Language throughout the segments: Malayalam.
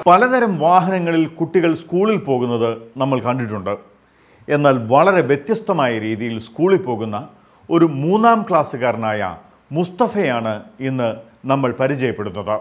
പലതരം വാഹനങ്ങളിൽ കുട്ടികൾ സ്കൂളിൽ പോകുന്നത് നമ്മൾ കണ്ടിട്ടുണ്ട് എന്നാൽ വളരെ വ്യത്യസ്തമായ രീതിയിൽ സ്കൂളിൽ പോകുന്ന ഒരു മൂന്നാം ക്ലാസ്സുകാരനായ മുസ്തഫയാണ് ഇന്ന് നമ്മൾ പരിചയപ്പെടുന്നത്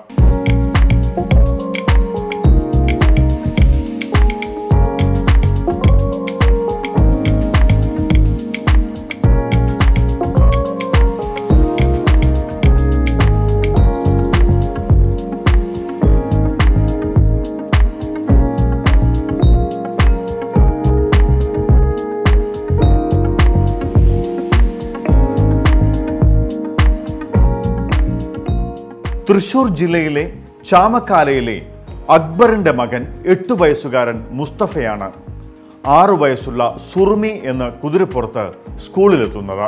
തൃശൂർ ജില്ലയിലെ ചാമക്കാലയിലെ അക്ബറിന്റെ മകൻ എട്ടു വയസ്സുകാരൻ മുസ്തഫയാണ് ആറു വയസ്സുള്ള സുറുമി എന്ന കുതിരപ്പുറത്ത് സ്കൂളിലെത്തുന്നത്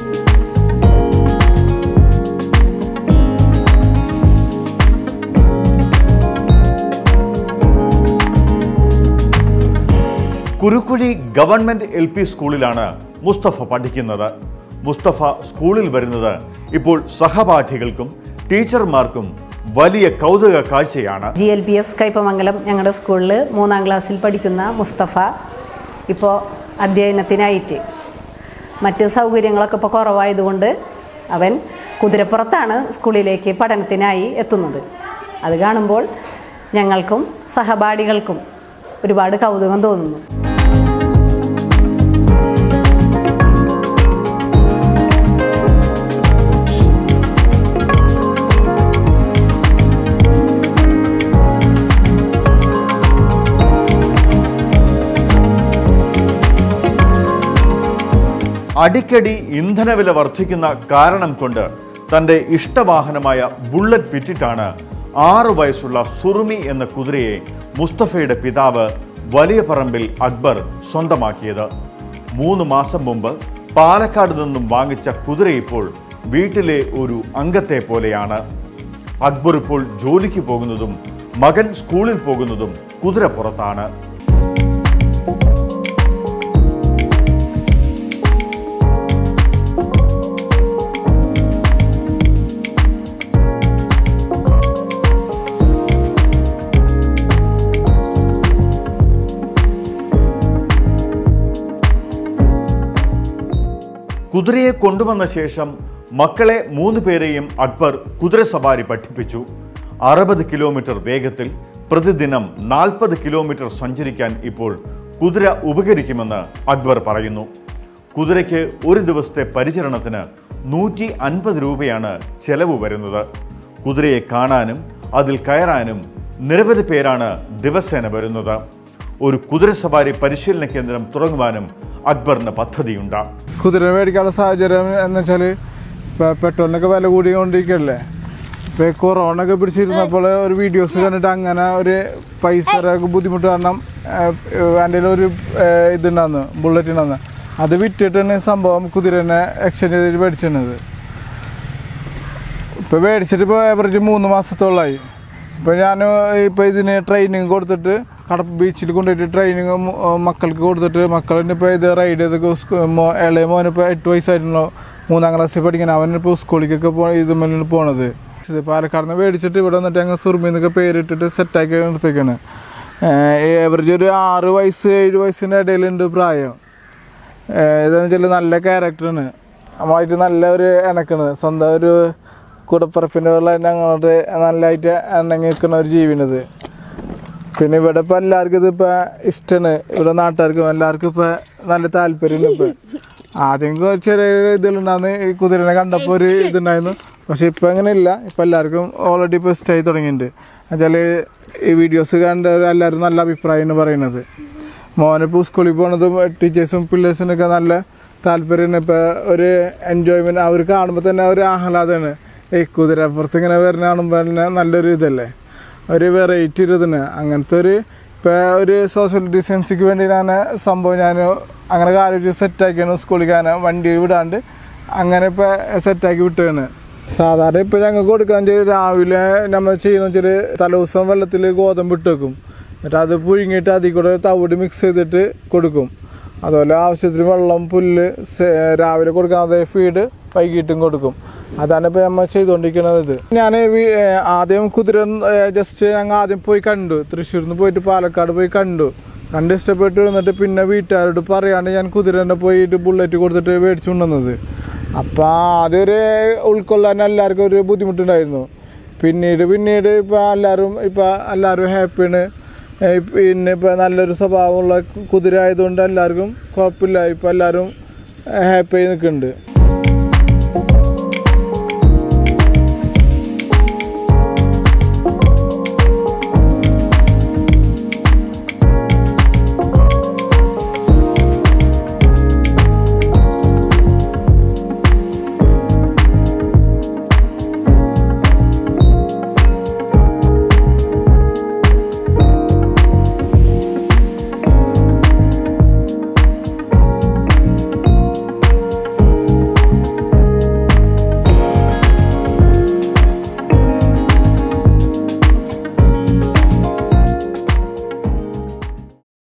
കുരുക്കുഴി ഗവൺമെന്റ് എൽ പി സ്കൂളിലാണ് മുസ്തഫ പഠിക്കുന്നത് മുസ്തഫ സ്കൂളിൽ വരുന്നത് ഇപ്പോൾ സഹപാഠികൾക്കും ടീച്ചർമാർക്കും വലിയ കൗതുക കാഴ്ചയാണ് G L P S Kaipamangalam ഞങ്ങളുടെ സ്കൂളിൽ മൂന്നാം ക്ലാസ്സിൽ പഠിക്കുന്ന മുസ്തഫ ഇപ്പോൾ അധ്യയനത്തിനായിട്ട് മറ്റ് സൗകര്യങ്ങളൊക്കെ ഇപ്പോൾ കുറവായതുകൊണ്ട് അവൻ കുതിരപ്പുറത്താണ് സ്കൂളിലേക്ക് പഠനത്തിനായി എത്തുന്നത് അത് കാണുമ്പോൾ ഞങ്ങൾക്കും സഹപാഠികൾക്കും ഒരുപാട് കൗതുകം തോന്നുന്നു അടിക്കടി ഇന്ധനവില വർദ്ധിക്കുന്ന കാരണം കൊണ്ട് തന്റെ ഇഷ്ടവാഹനമായ ബുള്ളറ്റ് വിറ്റിട്ടാണ് ആറു വയസ്സുള്ള സുറുമി എന്ന കുതിരയെ മുസ്തഫയുടെ പിതാവ് വലിയ പറമ്പിൽ അക്ബർ സ്വന്തമാക്കിയത് മൂന്ന് മാസം മുമ്പ് പാലക്കാട് നിന്നും വാങ്ങിച്ച കുതിര ഇപ്പോൾ വീട്ടിലെ ഒരു അംഗത്തെ പോലെയാണ് അക്ബർ ഇപ്പോൾ ജോലിക്ക് പോകുന്നതും മകൻ സ്കൂളിൽ പോകുന്നതും കുതിരപ്പുറത്താണ് കുതിരയെ കൊണ്ടുവന്ന ശേഷം മക്കളെ മൂന്ന് പേരെയും അക്ബർ കുതിരസവാരി പഠിപ്പിച്ചു അറുപത് കിലോമീറ്റർ വേഗത്തിൽ പ്രതിദിനം നാൽപ്പത് കിലോമീറ്റർ സഞ്ചരിക്കാൻ ഇപ്പോൾ കുതിര ഉപകരിക്കുമെന്ന് അക്ബർ പറയുന്നു കുതിരയ്ക്ക് ഒരു ദിവസത്തെ പരിചരണത്തിന് നൂറ്റി അൻപത് രൂപയാണ് ചെലവ് വരുന്നത് കുതിരയെ കാണാനും അതിൽ കയറാനും നിരവധി പേരാണ് ദിവസേന വരുന്നത് ഒരു കുതിരസവാരി പരിശീലന കേന്ദ്രം തുടങ്ങുവാനും അക്ബറിന് പദ്ധതിയുണ്ട് കുതിര മേടിക്കാനുള്ള സാഹചര്യം എന്ന് വെച്ചാൽ ഇപ്പോൾ പെട്രോളിനൊക്കെ വില കൂടിക്കൊണ്ടിരിക്കുകയല്ലേ ഇപ്പോൾ കൊറോണ ഒക്കെ പിടിച്ചിരുന്നപ്പോൾ ഒരു വീഡിയോസ് കണ്ടിട്ട് അങ്ങനെ ഒരു പൈസ ബുദ്ധിമുട്ട് കാരണം എൻ്റെ ഒരു ഏഹ്, ഇതുണ്ടാന്ന് ബുള്ളറ്റ് ഉണ്ടാന്ന് അത് വിറ്റിട്ടാണ് ഈ സംഭവം കുതിരനെ എക്സ്ചേഞ്ച് ചെയ്തിട്ട് മേടിച്ചിരുന്നത് ഇപ്പോൾ മേടിച്ചിട്ട് ഇപ്പോൾ ആവറേജ് മൂന്ന് മാസത്തോളമായി ഇപ്പോൾ ഞാൻ ഇപ്പോൾ ഇതിന് ട്രെയിനിങ് കൊടുത്തിട്ട് കടപ്പ് ബീച്ചിൽ കൊണ്ടുപോയിട്ട് ട്രെയിനിങ് മക്കൾക്ക് കൊടുത്തിട്ട് മക്കളിന് ഇപ്പോൾ ഇത് റൈഡ് ചെയ്തൊക്കെ സ്കൂ- മോ- ഇളയ മോനിപ്പോൾ എട്ട് വയസ്സായിട്ടുണ്ടോ മൂന്നാം ക്ലാസ്സിൽ പഠിക്കണം അവനിപ്പോൾ സ്കൂളിലേക്കൊക്കെ പോ ഇത് മുന്നിൽ പോണത് ഇത് പാലക്കാട് നിന്ന് മേടിച്ചിട്ട് ഇവിടെ വന്നിട്ട് ഞങ്ങൾ സുർമിന്നൊക്കെ പേരിട്ടിട്ട് സെറ്റാക്കി നിർത്തിക്കാണ് ഏവറേജ് ഒരു ആറ് വയസ്സ് ഏഴ് വയസ്സിൻ്റെ ഇടയിലുണ്ട് പ്രായം ഇതെന്ന് വെച്ചാൽ നല്ല ക്യാരക്ടറാണ് നമ്മളായിട്ട് നല്ല ഒരു ഇണക്കണ് സ്വന്തം ഒരു കൂടപ്പറപ്പിൻ്റെ ഉള്ള ഞങ്ങളോട് നല്ലതായിട്ട് ഇണങ്ങി നിൽക്കുന്ന ഒരു ജീവിനത് പിന്നെ ഇവിടെ ഇപ്പം എല്ലാവർക്കും ഇതിപ്പോൾ ഇഷ്ടമാണ് ഇവിടെ നാട്ടുകാർക്കും എല്ലാവർക്കും ഇപ്പം നല്ല താല്പര്യമുണ്ട് ഇപ്പം ആദ്യം കുറച്ച് ചെറിയ ഇതിലുണ്ടായിരുന്നു ഈ കുതിരനെ കണ്ടപ്പോൾ ഒരു ഇതുണ്ടായിരുന്നു പക്ഷെ ഇപ്പം അങ്ങനെ ഇല്ല ഇപ്പം എല്ലാവർക്കും ഓൾറെഡി ഇപ്പോൾ ഇഷ്ടമായി തുടങ്ങിയിട്ടുണ്ട് എന്നുവെച്ചാൽ ഈ വീഡിയോസ് കണ്ടവർ എല്ലാവരും നല്ല അഭിപ്രായമാണ് പറയുന്നത് മോനിപ്പോൾ സ്കൂളിൽ പോണതും ടീച്ചേഴ്സും പിള്ളേഴ്സിനൊക്കെ നല്ല താല്പര്യമാണ് ഇപ്പോൾ ഒരു എൻജോയ്മെൻറ്റ് അവർ കാണുമ്പോൾ തന്നെ ഒരു ആഹ്ലാദമാണ് ഈ കുതിരപ്പുറത്ത് ഇങ്ങനെ വരുന്ന കാണുമ്പോൾ തന്നെ നല്ലൊരു ഇതല്ലേ ഒരു വെറൈറ്റി ഒരു ഇതിന് അങ്ങനത്തെ ഒരു ഇപ്പോൾ ഒരു സോഷ്യൽ ഡിസ്റ്റൻസിക്ക് വേണ്ടി ഞാൻ സംഭവം ഞാൻ അങ്ങനെ കാര്യം സെറ്റാക്കിയാണ് സ്കൂളിൽ ഞാൻ വണ്ടി വിടാണ്ട് അങ്ങനെ ഇപ്പോൾ സെറ്റാക്കി വിട്ടുകയാണ് സാധാരണ ഇപ്പോൾ ഞങ്ങൾക്ക് കൊടുക്കാൻ വെച്ചാൽ രാവിലെ നമ്മൾ ചെയ്യുന്ന വെച്ചാൽ തലേദിവസം വെള്ളത്തിൽ ഗോതമ്പ് ഇട്ട് വെക്കും എന്നിട്ട് അത് പുഴുങ്ങിയിട്ട് അതിൽ കൂടെ തവിട് മിക്സ് ചെയ്തിട്ട് കൊടുക്കും അതുപോലെ ആവശ്യത്തിന് വെള്ളം പുല്ല് സെ- രാവിലെ കൊടുക്കാതെ ഫീഡ് വൈകിട്ടും കൊടുക്കും അതാണ് ഇപ്പോൾ നമ്മൾ ചെയ്തുകൊണ്ടിരിക്കുന്നത് ഇത് ഞാൻ ആദ്യം കുതിര ജസ്റ്റ് ഞങ്ങൾ ആദ്യം പോയി കണ്ടു തൃശ്ശൂരിൽ നിന്ന് പോയിട്ട് പാലക്കാട് പോയി കണ്ടു കണ്ട് ഇഷ്ടപ്പെട്ട് വന്നിട്ട് പിന്നെ വീട്ടുകാരോട് പറയാണ്ട് ഞാൻ കുതിരനെ പോയിട്ട് ബുള്ളറ്റ് കൊടുത്തിട്ട് മേടിച്ചു കൊണ്ടുവന്നത് അപ്പം ആദ്യം ഒരു ഉൾക്കൊള്ളാൻ എല്ലാവർക്കും ഒരു ബുദ്ധിമുട്ടുണ്ടായിരുന്നു പിന്നീട് പിന്നീട് ഇപ്പം എല്ലാവരും ഇപ്പം എല്ലാവരും ഹാപ്പിയാണ് ഏഹ് പിന്നെ ഇപ്പം നല്ലൊരു സ്വഭാവമുള്ള കുതിര ആയതുകൊണ്ട് എല്ലാവർക്കും കുഴപ്പമില്ല ഇപ്പം എല്ലാവരും ഹാപ്പി ആയി നിൽക്കുന്നുണ്ട്